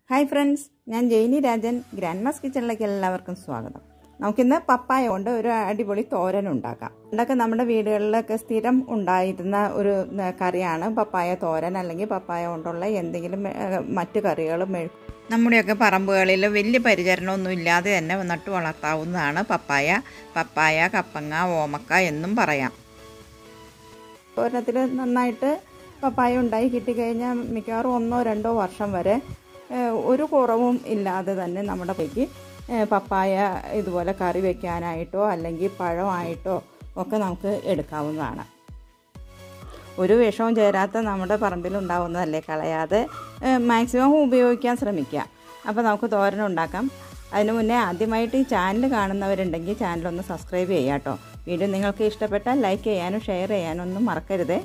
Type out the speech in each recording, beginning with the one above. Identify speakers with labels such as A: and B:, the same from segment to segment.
A: hi friends ഞാൻ ജെയിനി Rajan grand mass കിച്ചണിലേക്ക് എല്ലാവർക്കും സ്വാഗതം നമുക്കിന്ന് പപ്പായ കൊണ്ട് ഒരു അടിപൊളി തോരൻ ഉണ്ടാക്കാം ഇതൊക്കെ നമ്മുടെ വീടുകളിലൊക്കെ സ്ഥിരം ഉണ്ടായിരുന്ന ഒരു ന- കറിയാണ് പപ്പായ തോരൻ അല്ലെങ്കിൽ പപ്പായ കൊണ്ടുള്ള എന്തെങ്കിലും ഏഹ്, മറ്റു കറികളും മെഴു നമ്മുടെയൊക്കെ പറമ്പുകളിൽ വലിയ പരിചരണമൊന്നും ഇല്ലാതെ തന്നെ നട്ടു വളർത്താവുന്നതാണ് പപ്പായ പപ്പായ കപ്പങ്ങ ഓമക്ക എന്നും പറയാം തോരണത്തിൽ നന്നായിട്ട് പപ്പായ ഉണ്ടായി കിട്ടിക്കഴിഞ്ഞാൽ മിക്കവാറും ഒന്നോ രണ്ടോ വർഷം വരെ ഏഹ്, ഒരു കുറവും ഇല്ലാതെ തന്നെ നമ്മുടെ പൈക്ക് പപ്പായ ഇതുപോലെ കറി വെക്കാനായിട്ടോ അല്ലെങ്കിൽ പഴമായിട്ടോ ഒക്കെ നമുക്ക് എടുക്കാവുന്നതാണ് ഒരു വിഷവും ചേരാത്ത നമ്മുടെ പറമ്പിൽ ഉണ്ടാവുന്നതല്ലേ കളയാതെ മാക്സിമം ഉപയോഗിക്കാൻ ശ്രമിക്കുക അപ്പോൾ നമുക്ക് തോരൻ ഉണ്ടാക്കാം അതിന് മുന്നേ ആദ്യമായിട്ട് ഈ ചാനൽ കാണുന്നവരുണ്ടെങ്കിൽ ചാനലൊന്ന് സബ്സ്ക്രൈബ് ചെയ്യുക കേട്ടോ വീഡിയോ നിങ്ങൾക്ക് ഇഷ്ടപ്പെട്ടാൽ ലൈക്ക് ചെയ്യാനും ഷെയർ ചെയ്യാനും ഒന്നും മറക്കരുതേ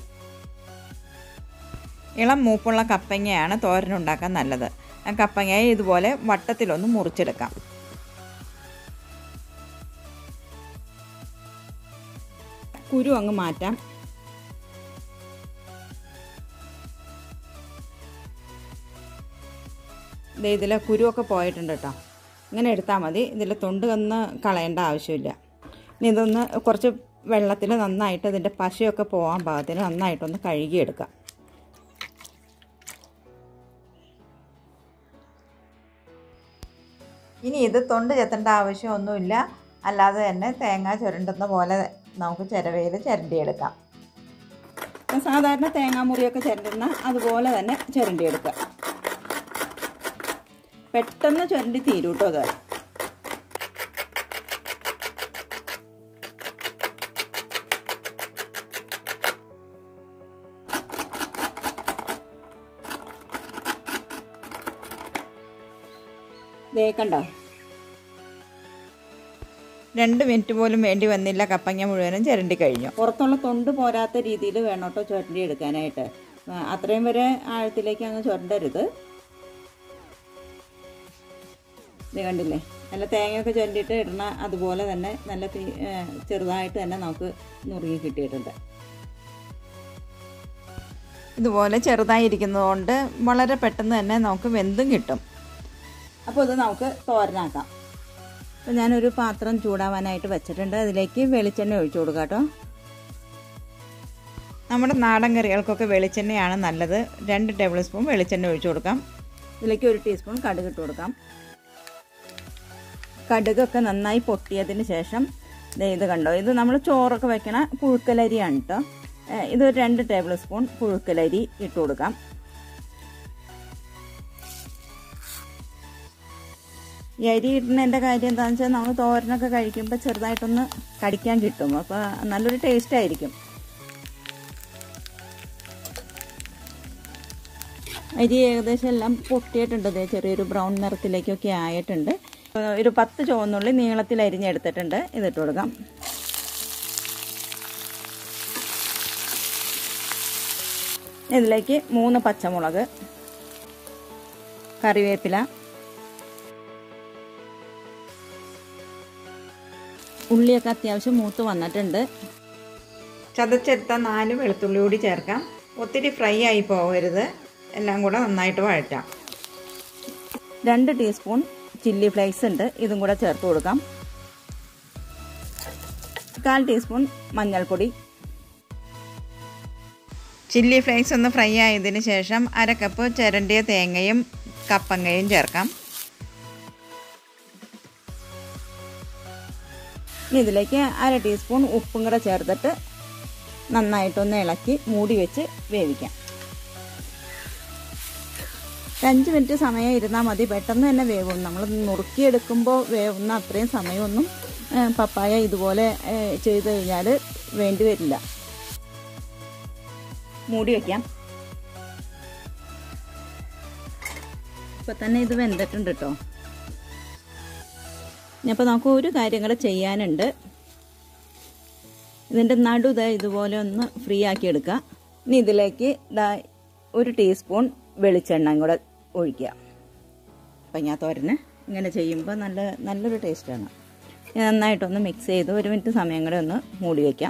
A: ഇളം മൂപ്പുള്ള കപ്പങ്ങയാണ് തോരനുണ്ടാക്കാൻ നല്ലത് ആ കപ്പങ്ങയെ ഇതുപോലെ വട്ടത്തിലൊന്ന് മുറിച്ചെടുക്കാം കുരു അങ്ങ് മാറ്റാം ദേ ഇതിലെ കുരുവൊക്കെ പോയിട്ടുണ്ട് കേട്ടോ ഇങ്ങനെ എടുത്താൽ മതി ഇതിൽ തൊണ്ട് കന്ന് കളയേണ്ട ആവശ്യമില്ല ഇനി ഇതൊന്ന് കുറച്ച് വെള്ളത്തിൽ നന്നായിട്ട് ഇതിൻ്റെ പശയൊക്കെ പോകാൻ പാകത്തിന് നന്നായിട്ടൊന്ന് കഴുകിയെടുക്കാം ഇനി ഇത് തൊണ്ട് ചെത്തേണ്ട ആവശ്യമൊന്നുമില്ല അല്ലാതെ തന്നെ തേങ്ങ ചുരണ്ടുന്ന പോലെ നമുക്ക് ചിരവയിൽ ചിരണ്ടിയെടുക്കാം സാധാരണ തേങ്ങാമുറിയൊക്കെ ചിരണ്ടുന്ന അതുപോലെ തന്നെ ചിരണ്ടിയെടുക്കുക പെട്ടെന്ന് ചുരണ്ടി തീരും കേട്ടോ അത് ദേ കണ്ടോ രണ്ട് മിനിറ്റ് പോലും വേണ്ടി വന്നില്ല കപ്പങ്ങ മുഴുവനും ചിരണ്ടി കഴിഞ്ഞു പുറത്തുള്ള തൊണ്ട് പോരാത്ത രീതിയിൽ വേണം കേട്ടോ ചുരണ്ടി എടുക്കാനായിട്ട് ആ, അത്രയും വരെ ആഴത്തിലേക്ക് അങ്ങ് ചുരണ്ടരുത് ഇത് കണ്ടില്ലേ നല്ല തേങ്ങയൊക്കെ ചുരണ്ടിയിട്ട് ഇടണ അതുപോലെ തന്നെ നല്ല പി- ഏ, ചെറുതായിട്ട് തന്നെ നമുക്ക് നുറുങ്ങി കിട്ടിയിട്ടുണ്ട് ഇതുപോലെ ചെറുതായിരിക്കുന്നതുകൊണ്ട് വളരെ പെട്ടെന്ന് തന്നെ നമുക്ക് വെന്തും കിട്ടും അപ്പോൾ ഇത് നമുക്ക് തോരനാക്കാം അപ്പോൾ ഞാനൊരു പാത്രം ചൂടാവാനായിട്ട് വെച്ചിട്ടുണ്ട് അതിലേക്ക് വെളിച്ചെണ്ണ ഒഴിച്ചു കൊടുക്കാം കേട്ടോ നമ്മുടെ നാടൻ കറികൾക്കൊക്കെ വെളിച്ചെണ്ണയാണ് നല്ലത് രണ്ട് ടേബിൾ സ്പൂൺ വെളിച്ചെണ്ണ ഒഴിച്ചു കൊടുക്കാം ഇതിലേക്ക് ഒരു ടീസ്പൂൺ കടുക് ഇട്ട് കൊടുക്കാം കടുകൊക്കെ നന്നായി പൊട്ടിയതിന് ശേഷം ദേ ഇത് കണ്ടോ ഇത് നമ്മൾ ചോറൊക്കെ വെക്കണ പുഴുക്കലരിയാണ് കേട്ടോ ഏഹ് ഇതൊരു രണ്ട് ടേബിൾ സ്പൂൺ പുഴുക്കലരി ഇട്ട് കൊടുക്കാം ഈ അരി ഇടുന്നതിൻ്റെ കാര്യം എന്താണെന്ന് വെച്ചാൽ നമ്മൾ തോരനൊക്കെ കഴിക്കുമ്പോൾ ചെറുതായിട്ടൊന്ന് കടിക്കാൻ കിട്ടും അപ്പോൾ നല്ലൊരു ടേസ്റ്റ് ആയിരിക്കും അരി ഏകദേശം എല്ലാം പൊട്ടിയിട്ടുണ്ട് ദേ ചെറിയൊരു ബ്രൗൺ നിറത്തിലേക്കൊക്കെ ആയിട്ടുണ്ട് ഏഹ് ഒരു പത്ത് ചുവന്നുള്ളി നീളത്തിൽ അരിഞ്ഞെടുത്തിട്ടുണ്ട് ഇതിട്ട് കൊടുക്കാം ഇതിലേക്ക് മൂന്ന് പച്ചമുളക് കറിവേപ്പില ഉള്ളിയൊക്കെ അത്യാവശ്യം മൂത്ത് വന്നിട്ടുണ്ട് ചതച്ചെടുത്ത നാല് വെളുത്തുള്ളി കൂടി ചേർക്കാം ഒത്തിരി ഫ്രൈ ആയി പോകരുത് എല്ലാം കൂടെ നന്നായിട്ട് വഴറ്റാം രണ്ട് ടീസ്പൂൺ ചില്ലി ഫ്ലേക്സ് ഉണ്ട് ഇതും കൂടെ ചേർത്ത് കൊടുക്കാം കാൽ ടീസ്പൂൺ മഞ്ഞൾപ്പൊടി ചില്ലി ഫ്ലേക്സ് ഒന്ന് ഫ്രൈ ആയതിനു ശേഷം അര കപ്പ് ചിരണ്ടിയ തേങ്ങയും കപ്പങ്ങയും ചേർക്കാം ഇനി ഇതിലേക്ക് അര ടീസ്പൂൺ ഉപ്പും കൂടെ ചേർത്തിട്ട് നന്നായിട്ടൊന്ന് ഇളക്കി മൂടി വെച്ച് വേവിക്കാം ഒരു അഞ്ച് മിനിറ്റ് സമയം ഇരുന്നാൽ മതി പെട്ടെന്ന് തന്നെ വേവും നമ്മൾ നുറുക്കിയെടുക്കുമ്പോൾ വേവുന്ന അത്രയും സമയമൊന്നും ഏ, പപ്പായ ഇതുപോലെ ഏ, ചെയ്ത് കഴിഞ്ഞാൽ വേണ്ടി വരില്ല മൂടി വയ്ക്കാം ഇപ്പം തന്നെ ഇത് വെന്തിട്ടുണ്ട് കേട്ടോ അപ്പോൾ നമുക്ക് ഒരു കാര്യം കൂടെ ചെയ്യാനുണ്ട് ഇതിൻ്റെ നടു ദാ ഇതുപോലെ ഒന്ന് ഫ്രീ ആക്കി എടുക്കുക ഇനി ഇതിലേക്ക് ദാ ഒരു ടീസ്പൂൺ വെളിച്ചെണ്ണ കൂടെ ഒഴിക്കുക അപ്പം ഞാൻ തോരന് ഇങ്ങനെ ചെയ്യുമ്പോൾ നല്ല നല്ലൊരു ടേസ്റ്റാണ് ഇനി നന്നായിട്ടൊന്ന് മിക്സ് ചെയ്ത് ഒരു മിനിറ്റ് സമയം കൂടെ ഒന്ന് മൂടി വയ്ക്കാം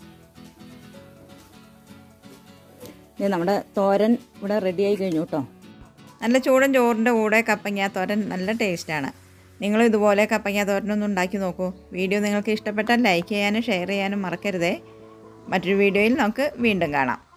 A: ഇത് നമ്മുടെ തോരൻ ഇവിടെ റെഡിയായി കഴിഞ്ഞു കേട്ടോ നല്ല ചൂടൻ ചോറിൻ്റെ കൂടെ കപ്പങ്ങ തോരൻ നല്ല ടേസ്റ്റാണ് നിങ്ങൾ ഇതുപോലെ കപ്പങ്ങ തോരനൊന്ന് ഉണ്ടാക്കി നോക്കൂ വീഡിയോ നിങ്ങൾക്ക് ഇഷ്ടപ്പെട്ടാൽ ലൈക്ക് ചെയ്യാനും ഷെയർ ചെയ്യാനും മറക്കരുതേ മറ്റൊരു വീഡിയോയിൽ നമുക്ക് വീണ്ടും കാണാം